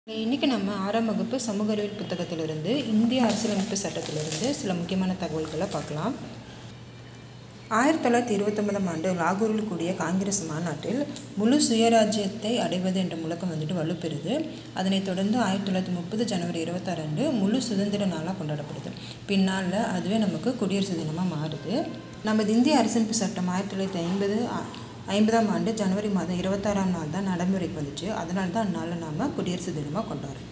இன்றைக்கி நம்ம ஆறாம் வகுப்பு சமூக அறிவியல் புத்தகத்திலிருந்து இந்திய அரசியலமைப்பு சட்டத்திலிருந்து சில முக்கியமான தகவல்களை பார்க்கலாம் ஆயிரத்தி தொள்ளாயிரத்தி இருபத்தொன்பதாம் ஆண்டு லாகூரில் கூடிய காங்கிரஸ் மாநாட்டில் முழு சுயராஜ்யத்தை அடைவது என்ற முழக்கம் வந்துட்டு வலுப்பெறுது அதனைத் தொடர்ந்து ஆயிரத்தி தொள்ளாயிரத்தி முப்பது ஜனவரி இருபத்தாறு அன்று முழு சுதந்திர நாளாக கொண்டாடப்படுது பின்னால் அதுவே நமக்கு குடியரசு தினமாக மாறுது நமது இந்திய அரசியலமைப்பு சட்டம் ஆயிரத்தி தொள்ளாயிரத்தி ஐம்பது ஐம்பதாம் ஆண்டு ஜனவரி மாதம் இருபத்தாறாம் நாள் தான் நடைமுறைக்கு வந்துச்சு அதனால தான் அந்நாளில் நாம் குடியரசு தினமாக கொண்டாடுறோம்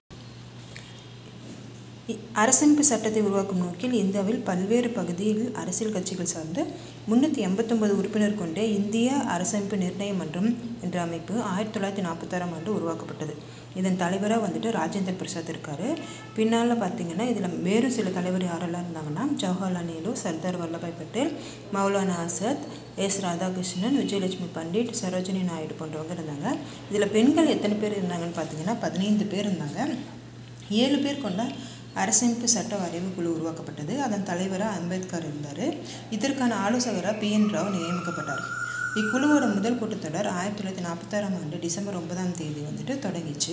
இ- அரசமைப்பு சட்டத்தை உருவாக்கும் நோக்கில் இந்தியாவில் பல்வேறு பகுதியில் அரசியல் கட்சிகள் சார்ந்து முன்னூற்றி எண்பத்தொம்பது உறுப்பினர் கொண்ட இந்திய அரசமைப்பு நிர்ணய மன்றம் என்ற அமைப்பு ஆயிரத்தி தொள்ளாயிரத்தி நாற்பத்தாறாம் ஆண்டு உருவாக்கப்பட்டது இதன் தலைவராக வந்துட்டு ராஜேந்திர பிரசாத் இருக்கார் பின்னால் பார்த்தீங்கன்னா இதில் வேறு சில தலைவர் யாரெல்லாம் இருந்தாங்கன்னா ஜவஹர்லால் நேரு சர்தார் வல்லபாய் பட்டேல் மௌலானா ஆசாத் எஸ் ராதாகிருஷ்ணன் விஜயலட்சுமி பண்டிட் சரோஜினி நாயுடு போன்றவங்க இருந்தாங்க இதில் பெண்கள் எத்தனை பேர் இருந்தாங்கன்னு பார்த்தீங்கன்னா பதினைந்து பேர் இருந்தாங்க ஏழு பேர் கொண்ட அரசமைப்பு சட்ட வரைவு குழு உருவாக்கப்பட்டது அதன் தலைவராக அம்பேத்கர் இருந்தார் இதற்கான ஆலோசகராக பி என் ராவ் நியமிக்கப்பட்டார் இக்குழுவோட முதல் கூட்டத்தொடர் ஆயிரத்தி தொள்ளாயிரத்தி நாற்பத்தாறாம் ஆண்டு டிசம்பர் ஒன்பதாம் தேதி வந்துட்டு தொடங்கிச்சு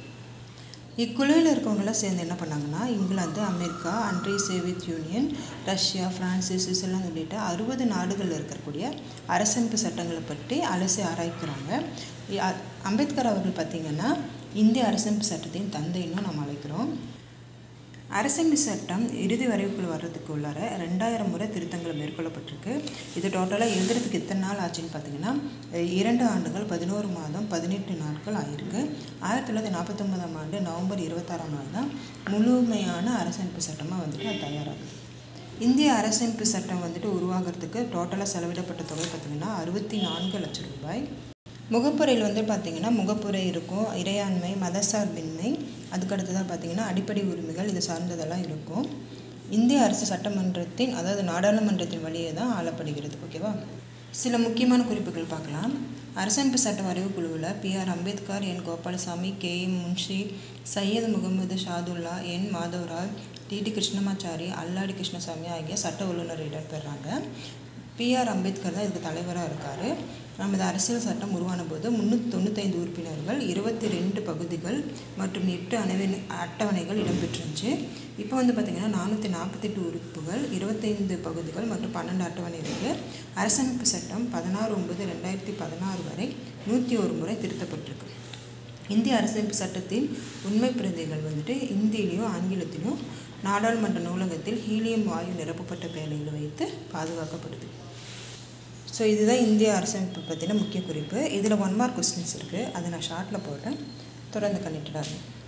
இக்குழுவில் இருக்கவங்களாம் சேர்ந்து என்ன பண்ணாங்கன்னா இங்கிலாந்து அமெரிக்கா அன்றைய Soviet Union Russia France Switzerland உள்ளிட்ட அறுபது நாடுகளில் இருக்கக்கூடிய அரசமைப்பு சட்டங்களை பற்றி அலசி ஆராய்க்கிறாங்க இ- அ- அம்பேத்கர் அவர்கள் பார்த்திங்கன்னா இந்திய அரசமைப்பு சட்டத்தின் தந்தைன்னு நம்ம அழைக்கிறோம் அரசமைப்பு சட்டம் இறுதி வரைவுக்குள் வர்றதுக்கு உள்ளார ரெண்டாயிரம் முறை திருத்தங்கள் மேற்கொள்ளப்பட்டிருக்கு இது டோட்டலாக எழுதுறதுக்கு எத்தனை நாள் ஆச்சுன்னு பார்த்தீங்கன்னா அஹ் இரண்டு ஆண்டுகள் பதினோரு மாதம் பதினெட்டு நாட்கள் ஆயிருக்கு ஆயிரத்தி தொள்ளாயிரத்தி நாற்பத்தொம்பதாம் ஆண்டு நவம்பர் இருபத்தாறாம் நாள் தான் முழுமையான அரசமைப்பு சட்டமாக வந்துட்டு அது தயாராகுது இந்திய அரசமைப்பு சட்டம் வந்துட்டு உருவாகிறதுக்கு டோட்டலாக செலவிடப்பட்ட தொகை பார்த்திங்கன்னா அறுபத்தி நான்கு லட்சம் ரூபாய் முகப்புரையில் வந்து பார்த்திங்கன்னா முகப்புரை இருக்கும் இறையாண்மை மதசார்பின்மை அதுக்கடுத்ததாக பார்த்திங்கன்னா அடிப்படை உரிமைகள் இது சார்ந்ததெல்லாம் இருக்கும் இந்திய அரசு சட்டமன்றத்தின் அதாவது நாடாளுமன்றத்தின் வழியே தான் ஆளப்படுகிறது ஓகேவா சில முக்கியமான குறிப்புகள் பார்க்கலாம் அரசமைப்பு சட்ட வரைவு குழுவில் B R Ambedkar N Gopalaswami K M Munshi Syed Mohammed Saadulla N Madhavrao T T Krishnamachari Alladi Krishnaswami ஆகிய சட்ட வல்லுநர் இடம்பெறாங்க பிஆர் அம்பேத்கர் தான் இதுக்கு தலைவராக இருக்கார் நமது அரசியல் சட்டம் உருவான போது முந்நூற்றி தொண்ணூத்தைந்து உறுப்பினர்கள் இருபத்தி ரெண்டு பகுதிகள் மற்றும் எட்டு அணவணை அட்டவணைகள் இடம்பெற்றுருந்துச்சு இப்போ வந்து பார்த்திங்கன்னா நானூற்றி நாற்பத்தெட்டு உறுப்புகள் இருபத்தைந்து பகுதிகள் மற்றும் பன்னெண்டு அட்டவணை இருக்குது அரசமைப்பு சட்டம் பதினாறு ஒன்பது ரெண்டாயிரத்தி பதினாறு வரை நூற்றி ஒரு முறை திருத்தப்பட்டிருக்கு இந்திய அரசமைப்பு சட்டத்தின் உண்மை பிரதிகள் வந்துட்டு இந்தியிலையும் ஆங்கிலத்திலும் நாடாளுமன்ற நூலகத்தில் ஹீலியம் வாயு நிரப்பப்பட்ட பேழையில் வைத்து பாதுகாக்கப்படுது ஸோ இதுதான் இந்திய அரசமைப்பு பற்றின முக்கிய குறிப்பு இதில் ஒன் மார்க் கொஸ்டின்ஸ் இருக்குது அதை நான் ஷார்ட்டில் போடுறேன் தொடர்ந்து கண்டிப்பாக